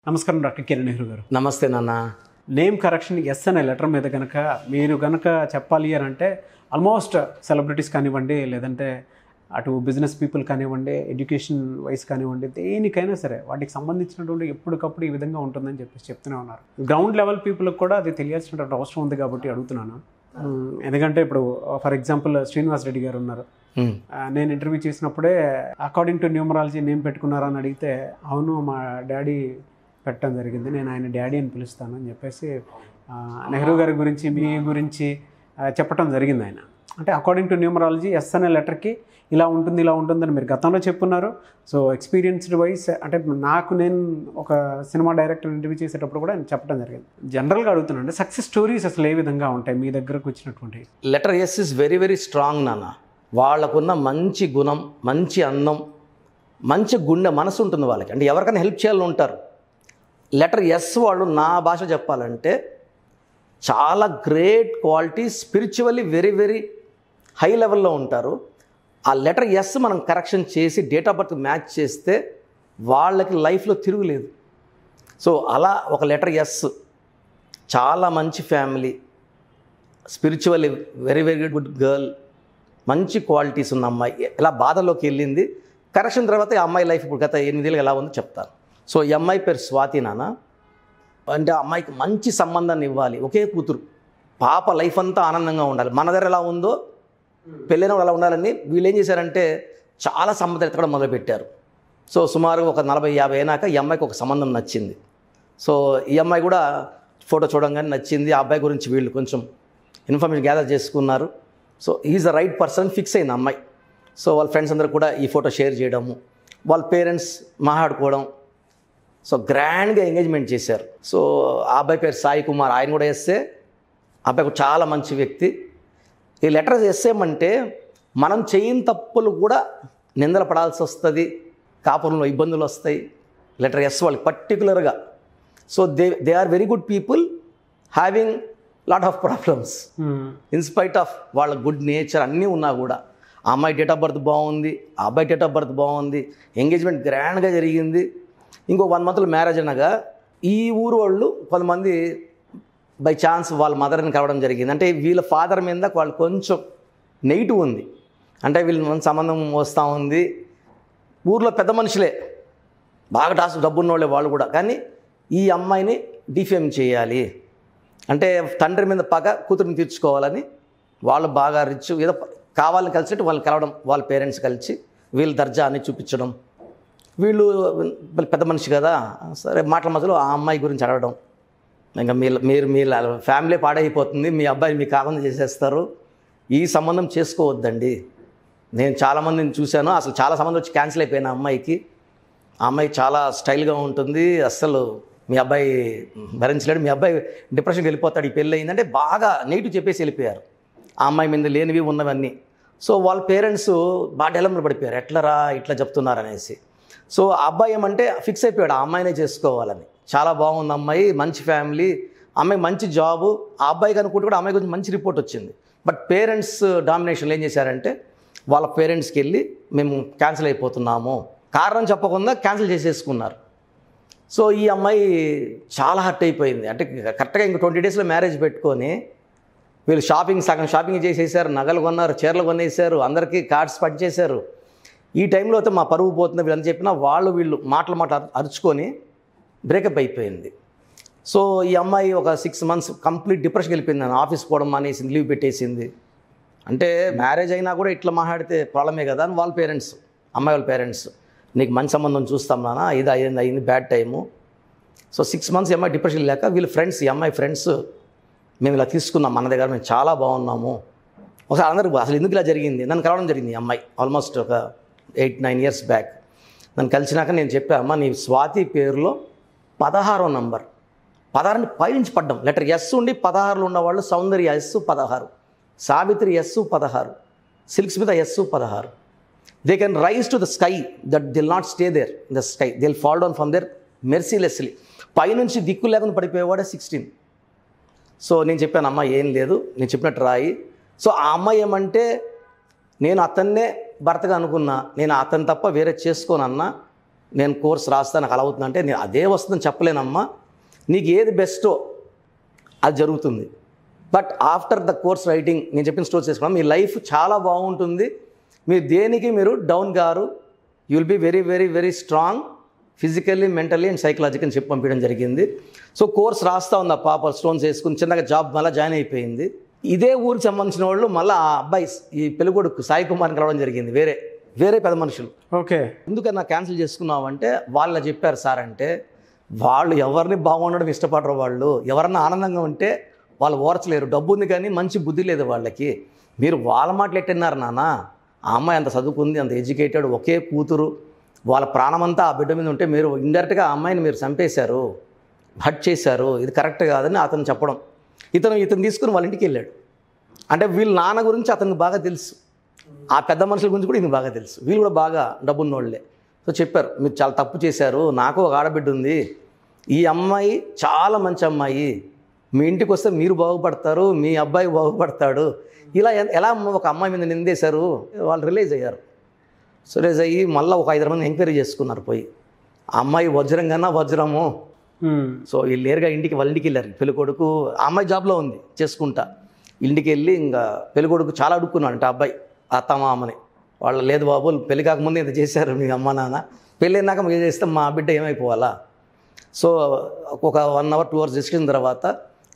నమస్కారం డాక్టర్ కిరణ్ నెహ్రూ గారు నమస్తే నాన్న నేమ్ కరెక్షన్ ఎస్ అనే లెటర్ మీద కనుక మీరు కనుక చెప్పాలి అని అంటే ఆల్మోస్ట్ సెలబ్రిటీస్ కానివ్వండి లేదంటే అటు బిజినెస్ పీపుల్ కానివ్వండి ఎడ్యుకేషన్ వైస్ కానివ్వండి దేనికైనా సరే వాటికి సంబంధించినటువంటి ఎప్పటికప్పుడు ఈ విధంగా ఉంటుందని చెప్పేసి చెప్తూనే ఉన్నారు గ్రౌండ్ లెవెల్ పీపుల్కి కూడా అది తెలియాల్సినటువంటి అవసరం ఉంది కాబట్టి అడుగుతున్నాను ఉమ్, ఎందుకంటే ఇప్పుడు ఫర్ ఎగ్జాంపుల్ శ్రీనివాస్ రెడ్డి గారు ఉన్నారు ఉమ్, ఆ, నేను ఇంటర్వ్యూ చేసినప్పుడే అకార్డింగ్ టు న్యూమరాలజీ నేమ్ పెట్టుకున్నారా అని అడిగితే అవును మా డాడీ పెట్టడం జరిగింది నేను ఆయన డాడీ అని పిలుస్తాను అని చెప్పేసి ఆ, నెహ్రూ గారి గురించి మీ గురించి ఆ, చెప్పడం జరిగింది ఆయన అంటే అకార్డింగ్ టు న్యూమరాలజీ ఎస్ అనే లెటర్కి ఇలా ఉంటుంది ఇలా ఉంటుందని మీరు గతంలో చెప్పున్నారు సో ఎక్స్పీరియన్స్డ్ వైస్ అంటే నాకు నేను ఒక సినిమా డైరెక్టర్ ఇంటర్వ్యూ చేసేటప్పుడు కూడా ఆయన చెప్పడం జరిగింది జనరల్గా అడుగుతున్నాను అంటే సక్సెస్ స్టోరీస్ అసలు ఏ విధంగా ఉంటాయి మీ దగ్గరకు వచ్చినటువంటి letter S is very very strong నాన్న వాళ్ళకున్న మంచి గుణం మంచి అందం మంచి గుండె మనసు ఉంటుంది వాళ్ళకి అంటే ఎవరికైనా హెల్ప్ చేయాలని ఉంటారు లెటర్ ఎస్ వాళ్ళు నా భాష చెప్పాలంటే చాలా great quality spiritually very very high లెవెల్లో ఉంటారు ఆ లెటర్ ఎస్ మనం కరెక్షన్ చేసి డేట్ ఆఫ్ బర్త్ మ్యాచ్ చేస్తే వాళ్ళకి లైఫ్లో తిరుగులేదు సో అలా ఒక లెటర్ ఎస్ చాలా మంచి family spiritually very very good girl మంచి క్వాలిటీస్ ఉన్న అమ్మాయి ఇలా బాధలోకి వెళ్ళింది కరెక్షన్ తర్వాత ఈ అమ్మాయి లైఫ్ ఇప్పుడు గత ఎనిమిదేళ్ళు ఎలా ఉందో చెప్తాను సో ఈ అమ్మాయి పేరు స్వాతి నాన్న అంటే ఆ అమ్మాయికి మంచి సంబంధాన్ని ఇవ్వాలి ఒకే కూతురు పాప లైఫ్ అంతా ఆనందంగా ఉండాలి మన దగ్గర ఎలా ఉందో పెళ్ళైన అలా ఉండాలని వీళ్ళు ఏం చేశారంటే చాలా సంబంధాలు ఎత్తడం మొదలుపెట్టారు సో సుమారు ఒక నలభై యాభై అయినాక ఈ అమ్మాయికి ఒక సంబంధం నచ్చింది సో ఈ అమ్మాయి కూడా ఫోటో చూడంగానే నచ్చింది ఆ అబ్బాయి గురించి వీళ్ళు కొంచెం ఇన్ఫర్మేషన్ గ్యాదర్ చేసుకున్నారు so is the right person fix అయింది అమ్మాయి సో వాళ్ళ ఫ్రెండ్స్ అందరూ కూడా ఈ ఫోటో షేర్ చేయడము వాళ్ళ పేరెంట్స్ మాట్లాడుకోవడం సో గ్రాండ్గా ఎంగేజ్మెంట్ చేశారు సో ఆ అబ్బాయి పేరు సాయి కుమార్ ఆయన కూడా వేస్తే ఆ అబ్బాయి కూడా చాలా మంచి వ్యక్తి ఈ లెటర్స్ వేసేయమంటే మనం చేయని తప్పులు కూడా నిందలు పడాల్సి వస్తుంది కాపురంలో ఇబ్బందులు వస్తాయి లెటర్ ఎస్ వాళ్ళకి పర్టికులర్గా so they they are very good people having lot of problems in spite of వాళ్ళ గుడ్ నేచర్ అన్నీ ఉన్నా కూడా ఆ అమ్మాయి డేట్ ఆఫ్ బర్త్ బాగుంది ఆ అబ్బాయి డేట్ ఆఫ్ బర్త్ బాగుంది ఎంగేజ్మెంట్ గ్రాండ్గా జరిగింది ఇంకో వన్ మంత్లో మ్యారేజ్ అనగా ఈ ఊరు వాళ్ళు కొంతమంది బై ఛాన్స్ వాళ్ళ మదర్ని కలవడం జరిగింది అంటే వీళ్ళ ఫాదర్ మీద వాళ్ళు కొంచెం నెగిటివ్ ఉంది అంటే వీళ్ళ మంచి సంబంధం వస్తూ ఉంది ఊర్లో పెద్ద మనుషులే బాగా టాస్ డబ్బున్న వాళ్ళే వాళ్ళు కూడా కానీ ఈ అమ్మాయిని డిఫేమ్ చేయాలి అంటే తండ్రి మీద పగ కూతురిని తీర్చుకోవాలని వాళ్ళు బాగా రిచ్ ఏదో కావాలని కలిసినట్టు వాళ్ళని కలవడం వాళ్ళ పేరెంట్స్ కలిసి వీళ్ళ దర్జాన్ని చూపించడం వీళ్ళు వీళ్ళు పెద్ద మనిషి కదా సరే మాటల మధ్యలో ఆ అమ్మాయి గురించి అడగడం ఇంకా మీరు మీరు మీ ఫ్యామిలీ పాడైపోతుంది మీ అబ్బాయి మీకు కాకుండా చేసేస్తారు ఈ సంబంధం చేసుకోవద్దండి నేను చాలామందిని చూశాను అసలు చాలా సంబంధం వచ్చి క్యాన్సిల్ అయిపోయిన అమ్మాయికి ఆ అమ్మాయి చాలా స్టైల్గా ఉంటుంది అస్సలు మీ అబ్బాయి భరించలేడు మీ అబ్బాయి డిప్రెషన్కి వెళ్ళిపోతాడు ఈ పెళ్ళి అయిందంటే బాగా నెగిటివ్ చెప్పేసి వెళ్ళిపోయారు ఆ అమ్మాయి మీద లేనివి ఉన్నవన్నీ సో వాళ్ళ పేరెంట్స్ బాగా డెలమ్లో పడిపోయారు ఎట్లరా ఇట్లా చెప్తున్నారు అనేసి సో ఆ అబ్బాయి ఏమంటే ఫిక్స్ అయిపోయాడు ఆ అమ్మాయినే చేసుకోవాలని చాలా బాగుంది అమ్మాయి మంచి ఫ్యామిలీ అమ్మాయి మంచి జాబు ఆ అబ్బాయికి అనుకుంటే కూడా అమ్మాయి గురించి మంచి రిపోర్ట్ వచ్చింది బట్ పేరెంట్స్ డామినేషన్లో ఏం చేశారంటే వాళ్ళ పేరెంట్స్కి వెళ్ళి మేము క్యాన్సిల్ అయిపోతున్నాము కారణం చెప్పకుండా క్యాన్సిల్ చేసేసుకున్నారు సో ఈ అమ్మాయి చాలా హర్ట్ అయిపోయింది అంటే కరెక్ట్గా ఇంక ట్వంటీ డేస్లో మ్యారేజ్ పెట్టుకొని వీళ్ళు షాపింగ్ సగం షాపింగ్ చేసేసారు నగలు కొన్నారు చీరలు కొనేసారు అందరికీ కార్డ్స్ పనిచేశారు ఈ టైంలో అయితే మా పరువు పోతుంది వీళ్ళని చెప్పినా వాళ్ళు వీళ్ళు మాటలు మాట అరుచుకొని బ్రేకప్ అయిపోయింది సో ఈ అమ్మాయి ఒక సిక్స్ మంత్స్ కంప్లీట్ డిప్రెషన్కి వెళ్ళిపోయింది నేను ఆఫీస్ పోవడం మానేసింది లీవ్ పెట్టేసింది అంటే మ్యారేజ్ అయినా కూడా ఇట్లా మాట్లాడితే ప్రాబ్లమే కదా అని వాళ్ళ పేరెంట్స్ అమ్మాయి వాళ్ళ పేరెంట్స్ నీకు మంచి సంబంధం చూస్తాం నాన్న ఇది అయింది అయింది bad time so six months ఈ అమ్మాయి డిప్రెషన్ లేక వీళ్ళ ఫ్రెండ్స్ ఈ అమ్మాయి ఫ్రెండ్స్ మేము ఇలా తీసుకున్నాం మన దగ్గర మేము చాలా బాగున్నాము ఒకసారి అందరికి అసలు ఎందుకు ఇలా జరిగింది నన్ను కలవడం జరిగింది ఈ అమ్మాయి ఆల్మోస్ట్ ఒక ఎయిట్ నైన్ ఇయర్స్ బ్యాక్ నన్ను కలిసినాక నేను చెప్పా అమ్మ నీ స్వాతి పేరులో పదహారో నంబర్ పదహారుని పైనుంచి పడ్డం లెటర్ ఎస్ ఉండి పదహారులు ఉన్నవాళ్ళు సౌందర్య ఎస్ పదహారు సావిత్రి ఎస్ పదహారు సిల్క్స్ మీద ఎస్ పదహారు they can rise to the sky that they'll not stay there in the sky they'll fall down from there mercilessly పైనుంచి దిక్కు లేకుండా పడిపోయేవాడే సిక్స్టీన్ సో నేను చెప్పాను అమ్మ ఏం లేదు నేను చెప్పినట్టు రాయి సో ఆ అమ్మాయి ఏమంటే నేను అతన్నే భర్తగా అనుకున్నా నేను అతను తప్ప వేరే చేసుకోనన్నా నేను కోర్స్ రాస్తా నాకు అలా అవుతుందంటే నేను అదే వస్తుందని చెప్పలేనమ్మా నీకు ఏది బెస్టో అది జరుగుతుంది but after the course writing నేను చెప్పిన స్టోర్స్ చేసుకున్నాం మీ లైఫ్ చాలా బాగుంటుంది మీరు దేనికి మీరు డౌన్ గారు you will be very very very strong physically mentally and psychological అని చెప్పి పంపించడం జరిగింది సో కోర్స్ రాస్తా ఉంది ఆ పాప స్టోన్స్ వేసుకుని చిన్నగా జాబ్ మళ్ళీ జాయిన్ అయిపోయింది ఇదే ఊరికి సంబంధించిన వాళ్ళు మళ్ళీ ఆ అబ్బాయి ఈ పెళ్ళికొడుకు సాయి కుమార్ని కలవడం జరిగింది వేరే వేరే పెద్ద మనుషులు ఓకే ఎందుకన్నా క్యాన్సిల్ చేసుకున్నావు అంటే వాళ్ళు చెప్పారు సార్ అంటే వాళ్ళు ఎవరిని బాగుండడం ఇష్టపడరు వాళ్ళు ఎవరన్నా ఆనందంగా ఉంటే వాళ్ళు ఓర్చలేరు డబ్బు ఉంది కానీ మంచి బుద్ధి లేదు వాళ్ళకి మీరు వాళ్ళ మాటలు ఎట్టిన్నారు నాన్న ఆ అమ్మాయి అంత చదువుకుంది అంత ఎడ్యుకేటెడ్ ఒకే కూతురు వాళ్ళ ప్రాణమంతా ఆ బిడ్డ మీద ఉంటే మీరు ఇండైరెక్ట్గా ఆ అమ్మాయిని మీరు చంపేశారు హట్ చేశారు ఇది కరెక్ట్ కాదని అతను చెప్పడం ఇతను ఇతను తీసుకుని వాళ్ళ ఇంటికి వెళ్ళాడు అంటే వీళ్ళ నాన్న గురించి అతనికి బాగా తెలుసు ఆ పెద్ద మనుషుల గురించి కూడా ఈయనకు బాగా తెలుసు వీళ్ళు కూడా బాగా డబ్బున్నోళ్ళే సో చెప్పారు మీరు చాలా తప్పు చేశారు నాకు ఒక ఆడబిడ్డ ఉంది ఈ అమ్మాయి చాలా మంచి అమ్మాయి మీ ఇంటికి వస్తే మీరు బాగుపడతారు మీ అబ్బాయి బాగుపడతాడు ఇలా ఎ- ఎలా ఒక అమ్మాయి మీద నిందేశారు వాళ్ళు రిలీజ్ అయ్యారు సో రిలీజ్ అయ్యి మళ్ళీ ఒక ఐదు మంది ఎంక్వైరీ చేసుకున్నారు పోయి ఆ అమ్మాయి వజ్రం కన్నా వజ్రము ఉమ్. సో వీళ్ళు నేరుగా ఇంటికి వాళ్ళ ఇంటికి వెళ్ళారు పెళ్లి కొడుకు ఆ అమ్మాయి జాబ్లో ఉంది చేసుకుంటా ఇంటికి వెళ్ళి ఇంకా పెళ్లి కొడుకు చాలా అడుక్కున్నాడు అంటే ఆ అబ్బాయి అత్తమ్మ అమ్మని వాళ్ళు లేదు బాబు పెళ్లి కాకముందే ఇంత చేశారు మీ అమ్మ నాన్న పెళ్ళి అయినాక మీరు చేస్తే మా బిడ్డ ఏమైపోవాలా సో ఒక one hour two hours discussion తర్వాత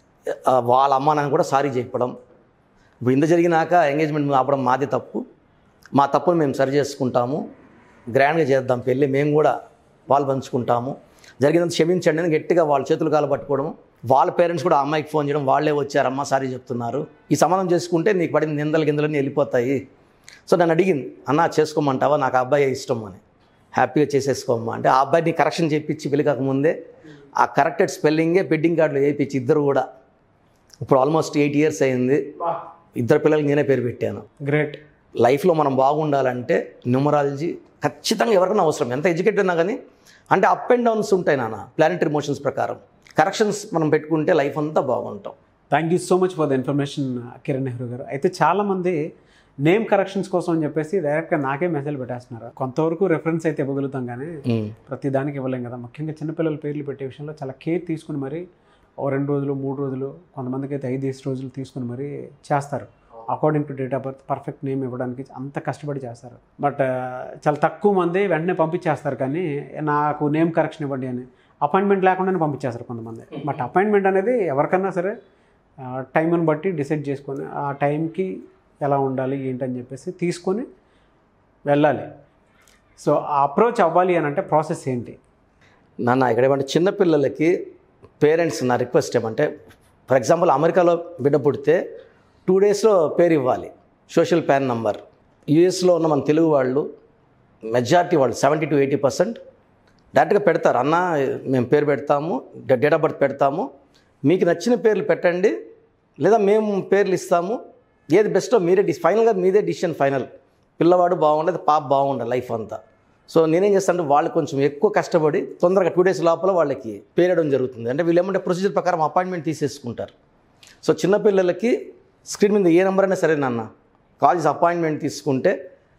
ఆ, వాళ్ళ అమ్మ నాన్న కూడా సారీ చెప్పడం ఇప్పుడు ఇంత జరిగినాక ఎంగేజ్మెంట్ ఆపడం మాది తప్పు మా తప్పును మేము సరి చేసుకుంటాము గ్రాండ్గా చేద్దాం పెళ్ళి మేము కూడా పాలు పంచుకుంటాము జరిగినంత క్షమించండి అని గట్టిగా వాళ్ళ చేతులు కాలు పట్టుకోవడం వాళ్ళ పేరెంట్స్ కూడా ఆ అమ్మాయికి ఫోన్ చేయడం వాళ్ళే వచ్చారమ్మా సారీ చెప్తున్నారు ఈ సంబంధం చేసుకుంటే నీకు పడిన నిందలు గిందలన్నీ వెళ్ళిపోతాయి సో నన్ను అడిగింది అన్న చేసుకోమంటావా నాకు ఆ అబ్బాయి ఇష్టం అని హ్యాపీగా చేసేసుకోమ్మా అంటే ఆ అబ్బాయిని కరెక్షన్ చేయించి పెళ్లి కాకముందే ఆ కరెక్టెడ్ స్పెల్లింగే బెడ్డింగ్ కార్డులు వేయించి ఇద్దరు కూడా ఇప్పుడు ఆల్మోస్ట్ ఎయిట్ ఇయర్స్ అయింది ఇద్దరు పిల్లలకి నేనే పేరు పెట్టాను గ్రేట్ లైఫ్లో మనం బాగుండాలంటే న్యూమరాలజీ ఖచ్చితంగా ఎవరికైనా అవసరం ఎంత ఎడ్యుకేటెడ్ ఉన్నా కానీ అంటే అప్ అండ్ డౌన్స్ ఉంటాయి నాన్న ప్లానెటరీ మోషన్స్ ప్రకారం కరెక్షన్స్ మనం పెట్టుకుంటే లైఫ్ అంతా బాగుంటాం thank you so much for the information Kiran Nehru garu అయితే చాలామంది నేమ్ కరెక్షన్స్ కోసం అని చెప్పేసి డైరెక్ట్గా నాకే మెసేజ్ పెట్టేస్తున్నారు కొంతవరకు రెఫరెన్స్ అయితే ఇవ్వగలుగుతాం కానీ ప్రతి దానికి ఇవ్వలేం కదా ముఖ్యంగా చిన్నపిల్లల పేర్లు పెట్టే విషయంలో చాలా కేర్ తీసుకుని మరి ఓ రెండు రోజులు మూడు రోజులు కొంతమందికి అయితే ఐదు రోజులు తీసుకుని మరి చేస్తారు according to date of birth perfect name ఇవ్వడానికి అంత కష్టపడి చేస్తారు బట్ చాలా తక్కువ మంది వెంటనే పంపించేస్తారు కానీ నాకు నేమ్ కరెక్షన్ ఇవ్వండి అని అపాయింట్మెంట్ లేకుండానే పంపించేస్తారు కొంతమంది బట్ అపాయింట్మెంట్ అనేది ఎవరికన్నా సరే టైంని బట్టి డిసైడ్ చేసుకొని ఆ టైంకి ఎలా ఉండాలి ఏంటని చెప్పేసి తీసుకొని వెళ్ళాలి సో ఆ అప్రోచ్ అవ్వాలి అని అంటే ప్రాసెస్ ఏంటి నాన్న ఇక్కడ ఏమంటే చిన్నపిల్లలకి పేరెంట్స్ నా రిక్వెస్ట్ ఏమంటే ఫర్ ఎగ్జాంపుల్ అమెరికాలో బిడ్డ పుడితే టూ డేస్లో పేరు ఇవ్వాలి సోషల్ ప్యాన్ నంబర్ యూఎస్లో ఉన్న మన తెలుగు వాళ్ళు మెజారిటీ వాళ్ళు సెవెంటీ టు ఎయిటీ పర్సెంట్ డైరెక్ట్గా పెడతారు అన్న మేము పేరు పెడతాము డేట్ ఆఫ్ బర్త్ పెడతాము మీకు నచ్చిన పేర్లు పెట్టండి లేదా మేము పేర్లు ఇస్తాము ఏది బెస్టో మీరే డిస్ ఫైనల్గా మీదే డిసిషన్ ఫైనల్ పిల్లవాడు బాగుండదు పాప బాగుండాలి లైఫ్ అంతా సో నేనేం చేస్తానంటే వాళ్ళు కొంచెం ఎక్కువ కష్టపడి తొందరగా టూ డేస్ లోపల వాళ్ళకి పేరడం జరుగుతుంది అంటే వీళ్ళు ఏమంటే ప్రొసీజర్ ప్రకారం అపాయింట్మెంట్ తీసేసుకుంటారు సో చిన్నపిల్లలకి స్క్రీన్ మీద ఏ నెంబర్ అయినా సరే నాన్న కాలేజ్ అపాయింట్మెంట్ తీసుకుంటే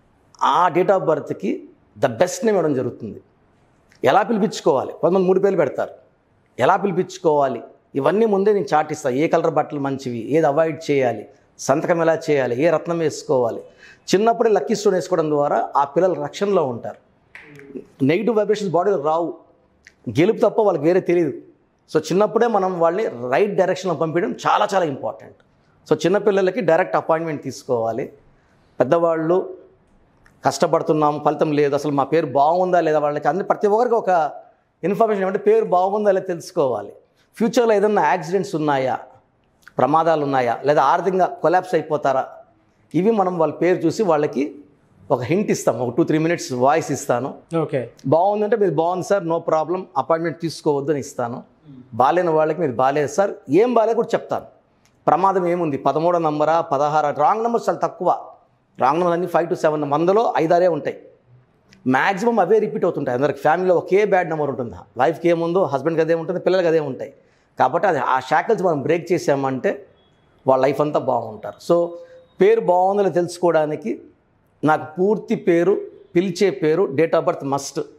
ఆ డేట్ ఆఫ్ బర్త్కి ద బెస్ట్ నేమ్ ఇవ్వడం జరుగుతుంది ఎలా పిలిపించుకోవాలి కొంతమంది మూడు పేర్లు పెడతారు ఎలా పిలిపించుకోవాలి ఇవన్నీ ముందే నేను చార్ట్ ఇస్తాను ఏ కలర్ బట్టలు మంచివి ఏది అవాయిడ్ చేయాలి సంతకం ఎలా చేయాలి ఏ రత్నం వేసుకోవాలి చిన్నప్పుడే లక్కీ స్టోన్ వేసుకోవడం ద్వారా ఆ పిల్లలు రక్షణలో ఉంటారు నెగిటివ్ వైబ్రేషన్స్ బాడీలో రావు గెలుపు తప్ప వాళ్ళకి వేరే తెలియదు సో చిన్నప్పుడే మనం వాళ్ళని రైట్ డైరెక్షన్లో పంపించడం చాలా చాలా ఇంపార్టెంట్ సో చిన్నపిల్లలకి డైరెక్ట్ అపాయింట్మెంట్ తీసుకోవాలి పెద్దవాళ్ళు కష్టపడుతున్నాం ఫలితం లేదు అసలు మా పేరు బాగుందా లేదా వాళ్ళకి అన్ని ప్రతి ఒక్కరికి ఒక ఇన్ఫర్మేషన్ ఏమంటే పేరు బాగుందా లేదా తెలుసుకోవాలి ఫ్యూచర్లో ఏదైనా యాక్సిడెంట్స్ ఉన్నాయా ప్రమాదాలు ఉన్నాయా లేదా ఆర్థికంగా కొలాప్స్ అయిపోతారా ఇవి మనం వాళ్ళ పేరు చూసి వాళ్ళకి ఒక హింట్ ఇస్తాం ఒక టూ త్రీ మినిట్స్ వాయిస్ ఇస్తాను ఓకే బాగుందంటే మీరు బాగుంది సార్ నో ప్రాబ్లం అపాయింట్మెంట్ తీసుకోవద్దు అని ఇస్తాను బాలేని వాళ్ళకి మీరు బాలేదు సార్ ఏం బాలే కూడా చెప్తాను ప్రమాదం ఏముంది పదమూడో నంబరా పదహారు రాంగ్ నెంబర్స్ చాలా తక్కువ రాంగ్ నెంబర్ అన్ని ఫైవ్ టు సెవెన్ వందలో ఐదారే ఉంటాయి మ్యాక్సిమం అవే రిపీట్ అవుతుంటాయి అందరికి ఫ్యామిలీలో ఒకే బ్యాడ్ నెంబర్ ఉంటుంది వైఫ్కి ఏముందో హస్బెండ్కి అదే ఉంటుంది పిల్లలకి అదే ఉంటాయి కాబట్టి అది ఆ షాకిల్స్ మనం బ్రేక్ చేసామంటే వాళ్ళ లైఫ్ అంతా బాగుంటారు సో పేరు బాగుందని తెలుసుకోవడానికి నాకు పూర్తి పేరు పిలిచే పేరు డేట్ ఆఫ్ బర్త్ మస్ట్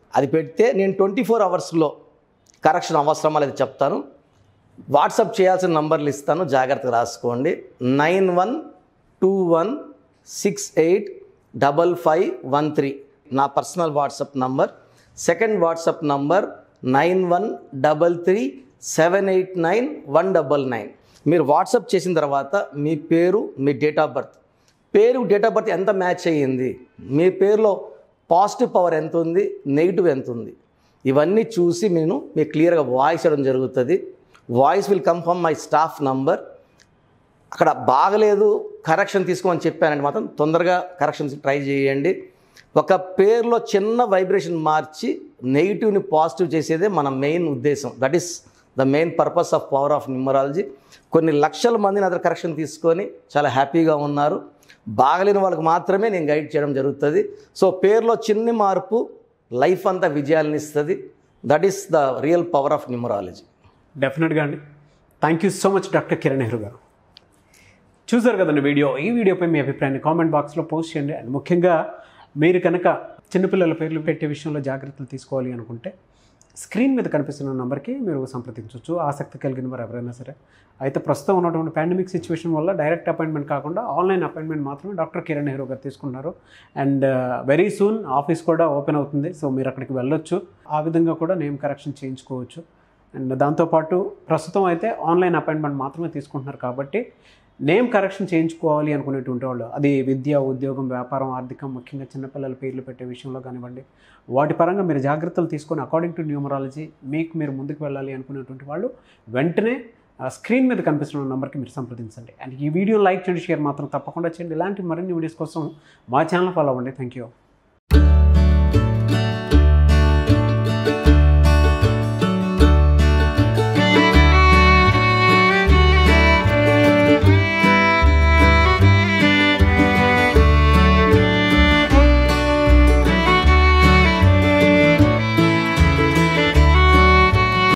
అది పెడితే నేను ట్వంటీ ఫోర్ అవర్స్లో కరెక్షన్ అవసరమా లేదు చెప్తాను వాట్సాప్ చేయాల్సిన నంబర్లు ఇస్తాను జాగ్రత్తగా రాసుకోండి nine one two one six eight double five one three నా personal WhatsApp number second WhatsApp number nine one double three seven eight nine one double nine మీరు వాట్సాప్ చేసిన తర్వాత మీ పేరు మీ డేట్ ఆఫ్ బర్త్ పేరు డేట్ ఆఫ్ బర్త్ ఎంత match అయ్యింది మీ పేరులో పాజిటివ్ పవర్ ఎంత ఉంది నెగిటివ్ ఎంత ఉంది ఇవన్నీ చూసి నేను మీకు క్లియర్గా వాయిస్ ఇవ్వడం జరుగుతుంది voice will come from my staff number అక్కడ బాగలేదు కరెక్షన్ తీసుకోమని చెప్పానంటే మాత్రం తొందరగా కరెక్షన్స్ ట్రై చేయండి ఒక పేరులో చిన్న వైబ్రేషన్ మార్చి నెగిటివ్ని పాజిటివ్ చేసేదే మన మెయిన్ ఉద్దేశం that is the main purpose of power of numerology కొన్ని లక్షల మందిని అదర్ కరెక్షన్ తీసుకొని చాలా హ్యాపీగా ఉన్నారు బాగలేని వాళ్ళకి మాత్రమే నేను గైడ్ చేయడం జరుగుతుంది సో పేరులో చిన్ని మార్పు లైఫ్ అంతా విజయాలను ఇస్తుంది that is the real power of numerology డెఫినెట్గా అండి thank you so much doctor Kiran Nehru గారు చూసారు కదండి వీడియో ఈ వీడియోపై మీ అభిప్రాయాన్ని కామెంట్ బాక్స్లో పోస్ట్ చేయండి అండ్ ముఖ్యంగా మీరు కనుక చిన్నపిల్లల పేర్లు పెట్టే విషయంలో జాగ్రత్తలు తీసుకోవాలి అనుకుంటే స్క్రీన్ మీద కనిపిస్తున్న నెంబర్కి మీరు సంప్రదించవచ్చు ఆసక్తి కలిగిన వారు ఎవరైనా సరే అయితే ప్రస్తుతం ఉన్నటువంటి పాండమిక్ సిచ్యువేషన్ వల్ల డైరెక్ట్ అపాయింట్మెంట్ కాకుండా ఆన్లైన్ అపాయింట్మెంట్ మాత్రమే డాక్టర్ కిరణ్ నెహ్రూ గారు తీసుకున్నారు అండ్ వెరీ సూన్ ఆఫీస్ కూడా ఓపెన్ అవుతుంది సో మీరు అక్కడికి వెళ్ళొచ్చు ఆ విధంగా కూడా నేమ్ కరెక్షన్ చేయించుకోవచ్చు అండ్ దాంతోపాటు ప్రస్తుతం అయితే ఆన్లైన్ అపాయింట్మెంట్ మాత్రమే తీసుకుంటున్నారు కాబట్టి నేమ్ కరెక్షన్ చేయించుకోవాలి అనుకునేటువంటి వాళ్ళు అది విద్య ఉద్యోగం వ్యాపారం ఆర్థికం ముఖ్యంగా చిన్నపిల్లల పేర్లు పెట్టే విషయంలో కానివ్వండి వాటి పరంగా మీరు జాగ్రత్తలు తీసుకొని అకార్డింగ్ టు న్యూమరాలజీ మీకు మీరు ముందుకు వెళ్ళాలి అనుకునేటువంటి వాళ్ళు వెంటనే స్క్రీన్ మీద కనిపిస్తున్న నెంబర్కి మీరు సంప్రదించండి అండ్ ఈ వీడియో లైక్ చేయండి షేర్ మాత్రం తప్పకుండా చేయండి ఇలాంటి మరిన్ని వీడియోస్ కోసం మా ఛానల్ ఫాలో అవ్వండి థ్యాంక్ యూ